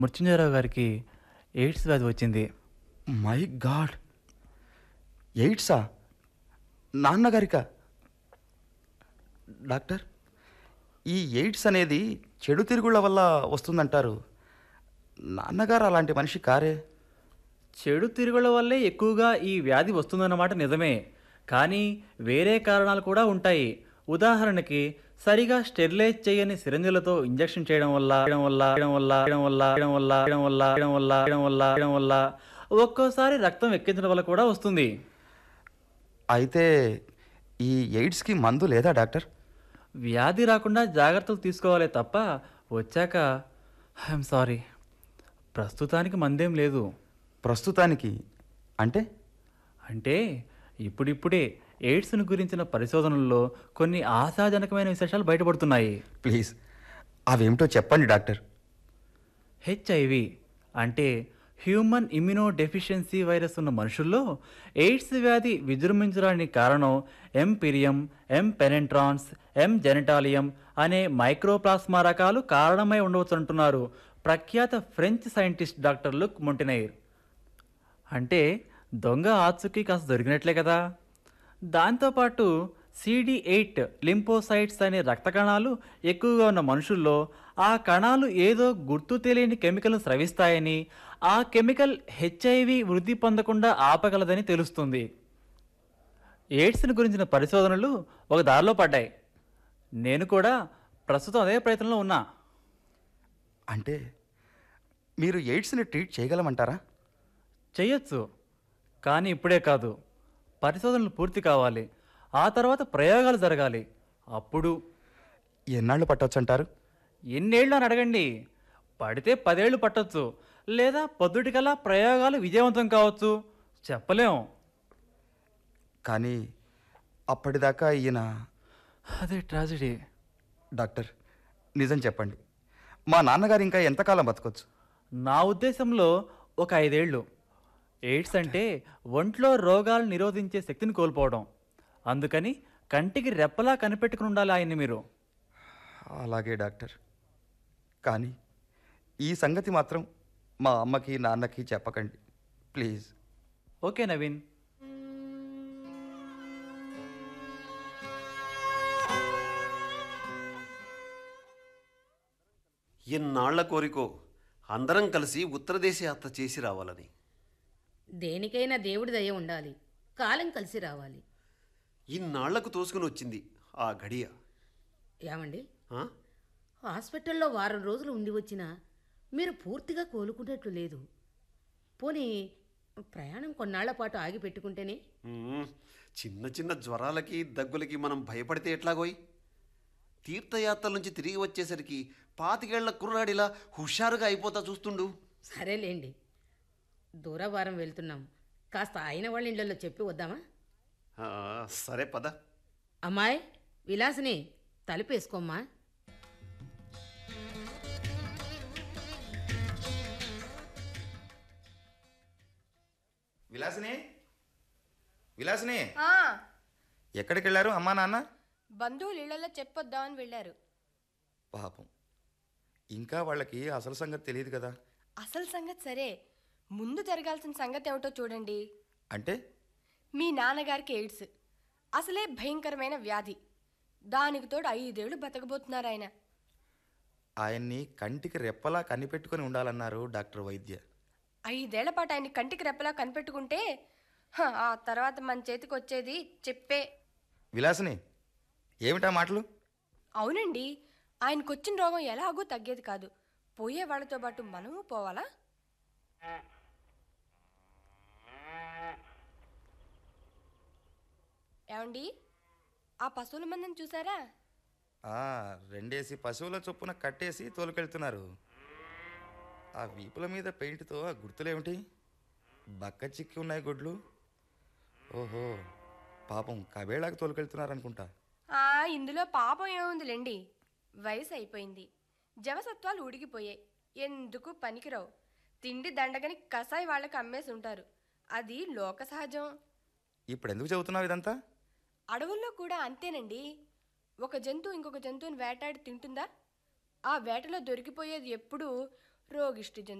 మృత్యుంజయరావు గారికి ఎయిడ్స్ వ్యాధి వచ్చింది మై గాడ్ ఎయిడ్సా నాన్నగారికా డాక్టర్ ఈ ఎయిడ్స్ అనేది చెడు తిరుగుళ్ళ వల్ల వస్తుందంటారు నాన్నగారు అలాంటి మనిషి కారే చెడు తిరుగుల వల్లే ఎక్కువగా ఈ వ్యాధి వస్తుందన్నమాట నిజమే కానీ వేరే కారణాలు కూడా ఉంటాయి ఉదాహరణకి సరిగా స్టెరిలైజ్ చేయని సిరంజులతో ఇంజెక్షన్ చేయడం వల్ల చేయడం వల్ల చేయడం వల్ల చేయడం వల్ల చేయడం వల్ల చేయడం వల్ల చేయడం వల్ల చేయడం వల్ల చేయడం వల్ల ఒక్కోసారి రక్తం ఎక్కించడం వల్ల కూడా వస్తుంది అయితే ఈ ఎయిడ్స్కి మందు లేదా డాక్టర్ వ్యాధి రాకుండా జాగ్రత్తలు తీసుకోవాలే తప్ప వచ్చాక ఐఎమ్ సారీ ప్రస్తుతానికి మందేం లేదు ప్రస్తుతానికి అంటే అంటే ఇప్పుడిప్పుడే ఎయిడ్స్ను గురించిన పరిశోధనల్లో కొన్ని ఆశాజనకమైన విశేషాలు బయటపడుతున్నాయి ప్లీజ్ అవేమిటో చెప్పండి డాక్టర్ హెచ్ఐవి అంటే హ్యూమన్ ఇమ్యూనో డెఫిషియన్సీ వైరస్ ఉన్న మనుషుల్లో ఎయిడ్స్ వ్యాధి విజృంభించడానికి కారణం ఎంపిరియం ఎం పెనెంట్రాన్స్ ఎం జెనటాలియం అనే మైక్రోప్లాస్మా రకాలు కారణమై ఉండవచ్చు అంటున్నారు ప్రఖ్యాత French scientist doctor Luc Montagnier అంటే దొంగ ఆత్సుకి కాస్త దొరికినట్లే కదా దాంతోపాటు సిడి ఎయిట్ లింపోసైట్స్ అనే రక్త కణాలు ఎక్కువగా ఉన్న మనుషుల్లో ఆ కణాలు ఏదో గుర్తు తెలియని కెమికల్ను స్రవిస్తాయని ఆ కెమికల్ హెచ్ఐవి వృద్ధి పొందకుండా ఆపగలదని తెలుస్తుంది ఎయిడ్స్ని గురించిన పరిశోధనలు ఒక దారిలో పడ్డాయి నేను కూడా ప్రస్తుతం అదే ప్రయత్నంలో ఉన్నా అంటే మీరు ఎయిడ్స్ని ట్రీట్ చేయగలమంటారా చెయ్యొచ్చు కానీ ఇప్పుడే కాదు పరిశోధనలు పూర్తి కావాలి ఆ తర్వాత ప్రయోగాలు జరగాలి అప్పుడు ఎన్నాళ్ళు పట్టొచ్చు అంటారు ఎన్నేళ్ళు అని అడగండి పడితే పదేళ్ళు పట్టొచ్చు లేదా పొద్దుటికల్లా ప్రయోగాలు విజయవంతం కావచ్చు చెప్పలేం కానీ అప్పటిదాకా ఈయన అదే ట్రాజడీ డాక్టర్ నిజం చెప్పండి మా నాన్నగారు ఇంకా ఎంతకాలం బతకొచ్చు నా ఉద్దేశంలో ఒక ఐదేళ్ళు ఎయిడ్స్ అంటే ఒంట్లో రోగాలు నిరోధించే శక్తిని కోల్పోవడం అందుకని కంటికి రెప్పలా కనిపెట్టుకుని ఉండాలి ఆయన్ని మీరు అలాగే డాక్టర్ కానీ ఈ సంగతి మాత్రం మా అమ్మకి నాన్నకి చెప్పకండి ప్లీజ్ ఓకే నవీన్ ఎన్నాళ్ల కోరికో అందరం కలిసి ఉత్తరదేశ యాత్ర చేసి రావాలని దేనికైనా దేవుడి దయ ఉండాలి కాలం కలిసి రావాలి ఇన్నాళ్లకు తోసుకుని వచ్చింది ఆ గడియ ఏమండి ఆ? హాస్పిటల్లో వారం రోజులు ఉండి వచ్చినా మీరు పూర్తిగా కోలుకునేట్లు లేదు పోనీ ప్రయాణం కొన్నాళ్ల పాటు ఆగి పెట్టుకుంటేనే మ్మ్. చిన్న చిన్న జ్వరాలకి దగ్గులకి మనం భయపడితే ఎట్లాగోయ్ తీర్థయాత్రల నుంచి తిరిగి వచ్చేసరికి పాతికేళ్ల కుర్రాడిలా హుషారుగా అయిపోతా చూస్తుండు సరేలేండి దూరవారం వెళ్తున్నాం కాస్త ఆయన వాళ్ళ ఇళ్ళల్లో చెప్పి వద్దామా ఆ, సరే పద అమ్మాయి విలాసిని తలుపేసుకోమ్మా విలాసిని విలాసిని ఆ, ఎక్కడికి వెళ్ళారు అమ్మా నాన్న బంధువులు ఇళ్లలో చెప్పొద్దామని వెళ్ళారు పాపం ఇంకా వాళ్ళకి అసలు సంగతి తెలియదు కదా అసలు సంగతి సరే ముందు జరగాల్సిన సంగతి ఏమిటో చూడండి అంటే మీ నాన్నగారికి ఎయిడ్స్ అసలే భయంకరమైన వ్యాధి దానికి తోడు ఐదేళ్లు బతకబోతున్నారు ఆయన ఆయన్ని కంటికి రెప్పలా కనిపెట్టుకొని ఉండాలన్నారు డాక్టర్ వైద్య ఐదేళ్ల పాటు ఆయన కంటికి రెప్పలా కనిపెట్టుకుంటే హ, ఆ తర్వాత మన చేతికి వచ్చేది చెప్పే విలాసిని ఏమిటా మాటలు అవునండి ఆయనకొచ్చిన రోగం ఎలాగో తగ్గేది కాదు పోయే వాళ్ళతో పాటు మనము పోవాలా ఏమండి ఆ పశువుల మందని చూసారా ఆ, రెండేసి పశువుల చొప్పున కట్టేసి తోలుకెళ్తున్నారు ఆ వీపుల మీద పెయింట్తో ఆ గుర్తులేమిటి బక్క చిక్కి ఉన్నాయి గుడ్లు ఓహో పాపం కబేళాకి తోలుకెళ్తున్నారనుకుంటా ఆ ఇందులో పాపం ఏముందిలేండి వయసు అయిపోయింది జవసత్వాలు ఉడిగిపోయాయి ఎందుకు పనికిరావు తిండి దండగని కసాయి వాళ్ళకి అమ్మేసి ఉంటారు అది లోక సహజం ఇప్పుడు ఎందుకు చదువుతున్నావు ఇదంతా అడవుల్లో కూడా అంతేనండి ఒక జంతువు ఇంకొక జంతువుని వేటాడి తింటుందా ఆ వేటలో దొరికిపోయేది ఎప్పుడూ రోగిష్టి జంతువు